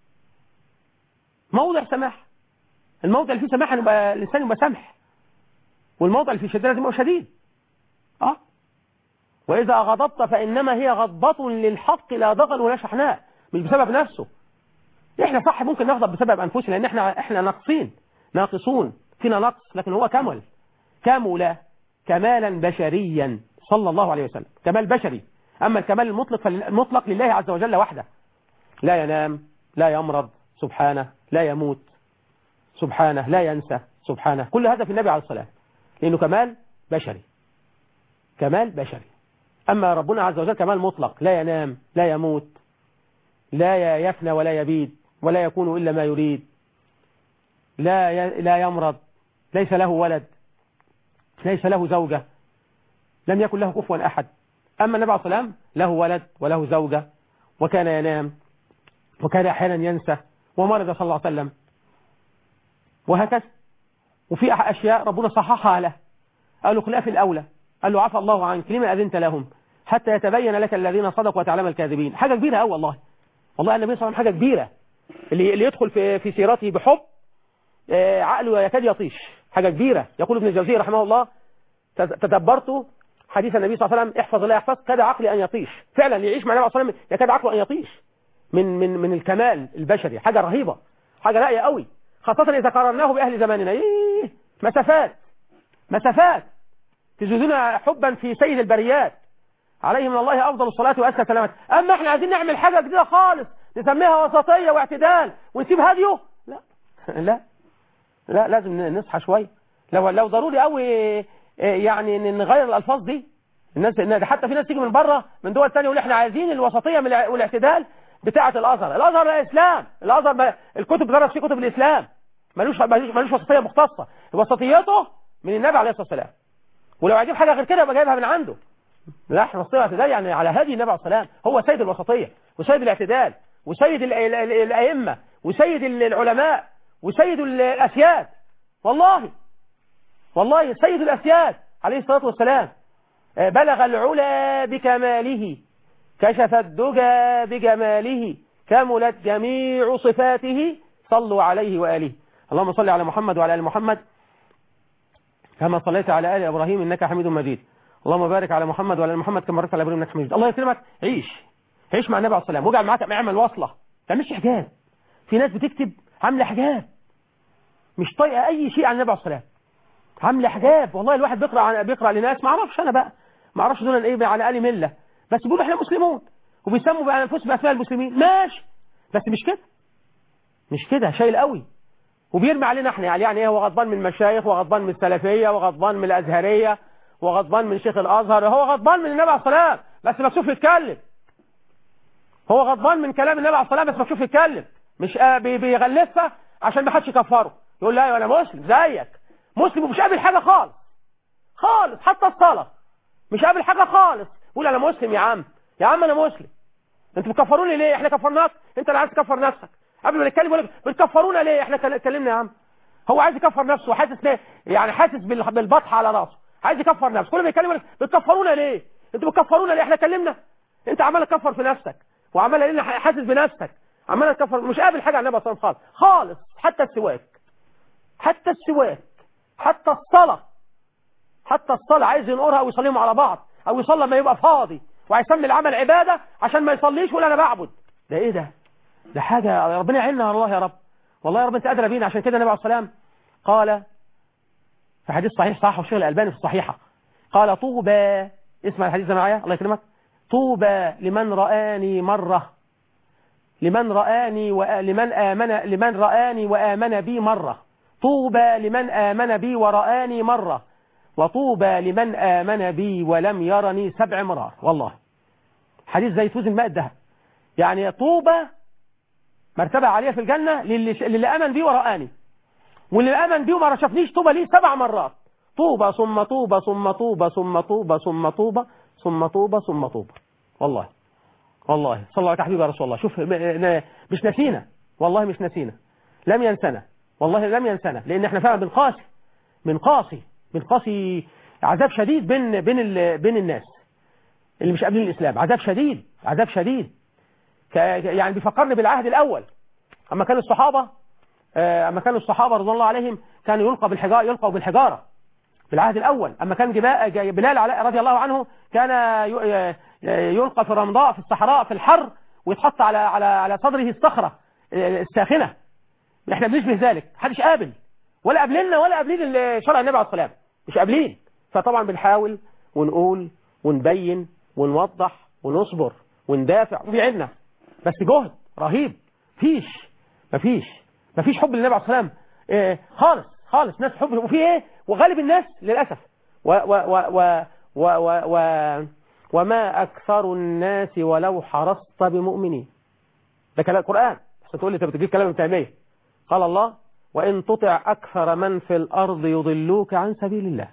Speaker 1: موضع سماح الموضع اللي فيه سماحة يبقى الإنسان يبقى سمح والموضع اللي فيه شديد لازم يبقى شديد اه وإذا غضبت فإنما هي غضبة للحق لا ضغل ولا شحناء مش بسبب نفسه احنا صح ممكن نغضب بسبب أنفسنا لأن احنا احنا ناقصين ناقصون فينا نقص لكن هو كمل كمل كمالا بشريا صلى الله عليه وسلم كمال بشري أما الكمال المطلق فالمطلق لله عز وجل وحده لا ينام لا يمرض سبحانه لا يموت سبحانه لا ينسى سبحانه كل هذا في النبي عليه الصلاة لأنه كمال بشري كمال بشري أما ربنا عز وجل كمال مطلق لا ينام لا يموت لا يفنى ولا يبيد ولا يكون إلا ما يريد لا لا يمرض ليس له ولد ليس له زوجة لم يكن له كفوا أحد أما النبي عليه الصلاة والسلام له ولد وله زوجة وكان ينام وكان أحيانا ينسى ومرض صلى الله عليه وسلم وهكذا وفي أشياء ربنا صححها له قال له خلاف الأولى قال له عفى الله عنك لما أذنت لهم حتى يتبين لك الذين صدقوا وتعلم الكاذبين حاجة كبيرة أوي والله والله النبي صلى الله عليه وسلم حاجة كبيرة اللي اللي يدخل في في سيرته بحب عقله يكاد يطيش حاجة كبيرة يقول ابن الجوزي رحمه الله تدبرت حديث النبي صلى الله عليه وسلم احفظ الله يحفظ كاد عقلي أن يطيش فعلا يعيش مع النبي صلى الله عليه وسلم يكاد عقله أن يطيش من من من الكمال البشري حاجة رهيبة حاجة راقية قوي خاصة إذا قارناه بأهل زماننا إيه مسافات مسافات تجدون حبا في سيد البريات عليه من الله أفضل الصلاة وأسكى سلامات أما احنا عايزين نعمل حاجة جديدة خالص نسميها وسطية واعتدال ونسيب هديه لا لا لا لازم نصحى شوية لو لو ضروري قوي يعني نغير الألفاظ دي الناس حتى في ناس تيجي من بره من دول تانية يقول احنا عايزين الوسطية والاعتدال بتاعة الأزهر الأزهر لا إسلام الأزهر الكتب درس فيه كتب الإسلام ملوش ملوش وسطية مختصة وسطيته من النبي عليه الصلاة والسلام ولو عايزين حاجة غير كده يبقى جايبها من عنده لا احنا وسطية الاعتدال يعني على هدي النبي عليه الصلاة والسلام هو سيد الوسطية وسيد الاعتدال وسيد الأئمة وسيد العلماء وسيد الأسياد والله والله سيد الأسياد عليه الصلاة والسلام بلغ العلا بكماله كشف الدجى بجماله كملت جميع صفاته صلوا عليه وآله اللهم صل على محمد وعلى آل محمد كما صليت على آل إبراهيم إنك حميد مجيد اللهم بارك على محمد وعلى آل محمد كما باركت على إبراهيم إنك حميد الله يكرمك عيش عيش مع النبي عليه الصلاة والسلام واجعل معاك اعمل وصلة ما تعملش حجاب في ناس بتكتب عامله حجاب مش طايقه أي شيء عن النبي عليه الصلاة والسلام عامله حجاب والله الواحد بيقرأ عن بيقرأ لناس ما اعرفش أنا بقى ما اعرفش دول ايه على آل ملة بس بيقولوا احنا مسلمون وبيسموا بأنفسهم بأسماء المسلمين ماشي بس مش كده مش كده شايل قوي وبيرمي علينا احنا يعني يعني ايه هو غضبان من المشايخ وغضبان من السلفية وغضبان من الأزهرية وغضبان من شيخ الأزهر هو غضبان من النبي عليه الصلاة بس مكسوف يتكلم هو غضبان من كلام النبي عليه الصلاة بس مكسوف يتكلم مش بيغلسها عشان ما حدش يكفره يقول لا انا مسلم زيك مسلم ومش قابل حاجة خالص خالص حتى الصلاة مش قابل حاجة خالص يقول انا مسلم يا عم يا عم انا مسلم انتوا بتكفروني ليه احنا كفرناك انت اللي عايز تكفر نفسك قبل ما نتكلم يقول لك بتكفرونا ليه احنا اتكلمنا يا عم هو عايز يكفر نفسه وحاسس ليه يعني حاسس بالبطحه على راسه عايز يكفر نفسه كل ما يتكلم يقول لك بتكفرونا ليه انتوا بتكفرونا ليه احنا اتكلمنا انت عمال تكفر في نفسك وعمال لنا حاسس بنفسك عمال تكفر مش قابل حاجه عن النبي صلى الله عليه وسلم خالص حتى السواك حتى السواك حتى الصلاه حتى الصلاه عايز ينقرها ويصليهم على بعض او يصلي ما يبقى فاضي وهيسمي العمل عبادة عشان ما يصليش ولا انا بعبد ده ايه ده ده حاجة ربنا يعيننا والله يا رب والله يا رب انت ادرى بينا عشان كده النبي عليه الصلاة والسلام قال في حديث صحيح صححه الشيخ الألباني في الصحيحة قال طوبى اسمع الحديث ده معايا الله يكرمك طوبى لمن رآني مرة لمن رآني ولمن آمن لمن رآني وآمن بي مرة طوبى لمن آمن بي ورآني مرة وطوبى لمن آمن بي ولم يرني سبع مرار والله حديث زي فوز الماء الذهب يعني طوبى مرتبة عالية في الجنة للي, للي آمن بي ورآني واللي آمن بي وما شافنيش طوبى ليه سبع مرات طوبى ثم طوبى ثم طوبى ثم طوبى ثم طوبى ثم طوبى ثم طوبى والله والله صلى الله عليه حبيبي يا رسول الله شوف مش نسينا والله مش نسينا لم ينسنا والله لم ينسنا لأن احنا فعلا بنقاسي بنقاسي بنقاسي عذاب شديد بين بين بين الناس اللي مش قابلين الإسلام عذاب شديد عذاب شديد يعني بيفكرني بالعهد الأول أما كانوا الصحابة أما كانوا الصحابة رضي الله عليهم كانوا يلقى بالحجارة يلقوا بالحجارة في العهد الأول أما كان جبا- ج- بلال عل- رضي الله عنه كان ي- ي- يلقى في الرمضاء في الصحراء في الحر ويتحط على على على صدره الصخرة الساخنة احنا بنشبه ذلك محدش قابل ولا قابلنا ولا قابلين ال- شرع النبي عليه الصلاة والسلام مش قابلين فطبعا بنحاول ونقول ونبين ونوضح ونصبر وندافع وبيعنا بس جهد رهيب فيش مفيش مفيش حب للنبي عليه الصلاة والسلام إيه خالص خالص ناس حب وفي ايه وغالب الناس للأسف و و و و و و و وما أكثر الناس ولو حرصت بمؤمنين ده كلام القرآن بس تقول لي انت بتجيب كلام ابن تيمية قال الله وإن تطع أكثر من في الأرض يضلوك عن سبيل الله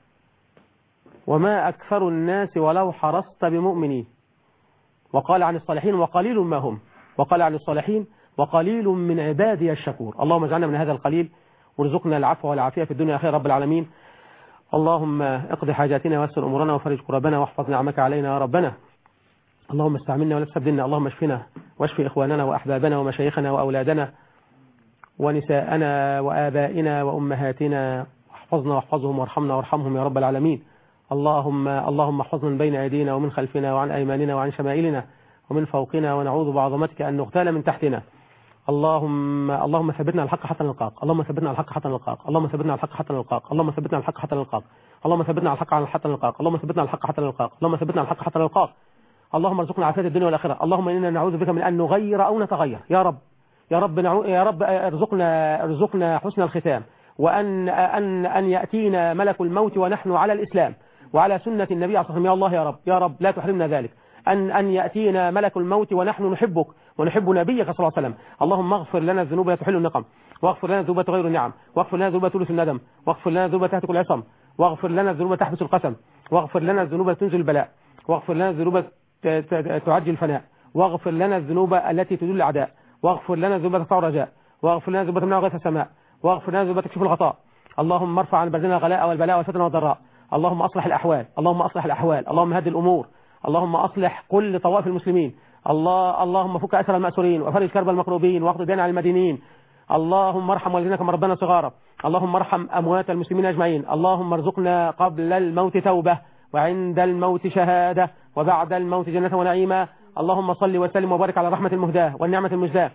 Speaker 1: وما أكثر الناس ولو حرصت بمؤمنين وقال عن الصالحين وقليل ما هم وقال عن الصالحين وقليل من عبادي الشكور اللهم اجعلنا من هذا القليل وارزقنا العفو والعافية في الدنيا خير رب العالمين اللهم اقض حاجاتنا ويسر أمورنا وفرج كربنا واحفظ نعمك علينا يا ربنا اللهم استعملنا ولا تستبدلنا اللهم اشفنا واشف إخواننا وأحبابنا ومشايخنا وأولادنا ونساءنا وآبائنا وأمهاتنا واحفظنا واحفظهم وارحمنا وارحمهم يا رب العالمين اللهم اللهم احفظنا من بين أيدينا ومن خلفنا وعن أيماننا وعن شمائلنا ومن فوقنا ونعوذ بعظمتك أن نغتال من تحتنا اللهم اللهم ثبتنا على الحق حتى نلقاك اللهم ثبتنا على الحق حتى نلقاك اللهم ثبتنا على الحق حتى نلقاك اللهم ثبتنا على الحق حتى نلقاك اللهم ثبتنا على الحق حتى نلقاك اللهم ثبتنا على الحق حتى نلقاك اللهم ثبتنا على الحق حتى نلقاك اللهم ارزقنا عافية الدنيا والآخرة اللهم إنا نعوذ بك من أن نغير أو نتغير يا رب يا رب نعو... يا رب ارزقنا ارزقنا حسن الختام وأن أن أن يأتينا ملك الموت ونحن على الإسلام وعلى سنة النبي عليه الصلاة والسلام يا الله يا رب يا رب لا تحرمنا ذلك أن أن يأتينا ملك الموت ونحن نحبك ونحب نبيك صلى الله عليه وسلم اللهم اغفر لنا الذنوب لا تحل النقم واغفر لنا الذنوب غير النعم واغفر لنا الذنوب تورث الندم واغفر لنا الذنوب تهتك العصم واغفر لنا الذنوب تحبس القسم واغفر لنا الذنوب تنزل البلاء واغفر لنا الذنوب ت- ت- تعجل الفناء واغفر لنا الذنوب التي تدل الأعداء واغفر لنا الذنوب تدفع الرجاء واغفر لنا الذنوب تمنع غيث السماء واغفر لنا الذنوب تكشف الغطاء اللهم ارفع عن بلدنا الغلاء والبلاء والفتن والضراء اللهم أصلح الأحوال اللهم أصلح الأحوال اللهم هدي الأمور اللهم أصلح كل طوائف المسلمين الله اللهم فك أسر المأسورين وفرج كرب المكروبين واقض الدين على المدينين اللهم ارحم والدينا كما ربنا صغارا اللهم ارحم أموات المسلمين أجمعين اللهم ارزقنا قبل الموت توبة وعند الموت شهادة وبعد الموت جنة ونعيما اللهم صل وسلم وبارك على الرحمة المهداة والنعمة المجداة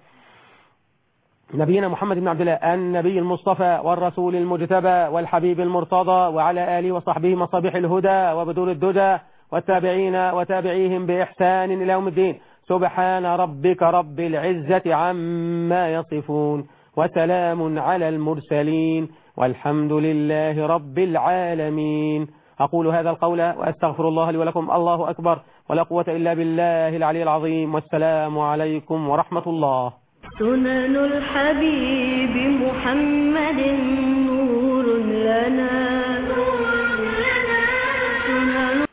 Speaker 1: نبينا محمد بن عبد الله النبي المصطفى والرسول المجتبى والحبيب المرتضى وعلى آله وصحبه مصابيح الهدى وبدور الدجى والتابعين وتابعيهم بإحسان إلى يوم الدين سبحان ربك رب العزة عما يصفون وسلام على المرسلين والحمد لله رب العالمين أقول هذا القول وأستغفر الله لي ولكم الله أكبر ولا قوة إلا بالله العلي العظيم والسلام عليكم ورحمة الله
Speaker 2: سنن الحبيب محمد نور لنا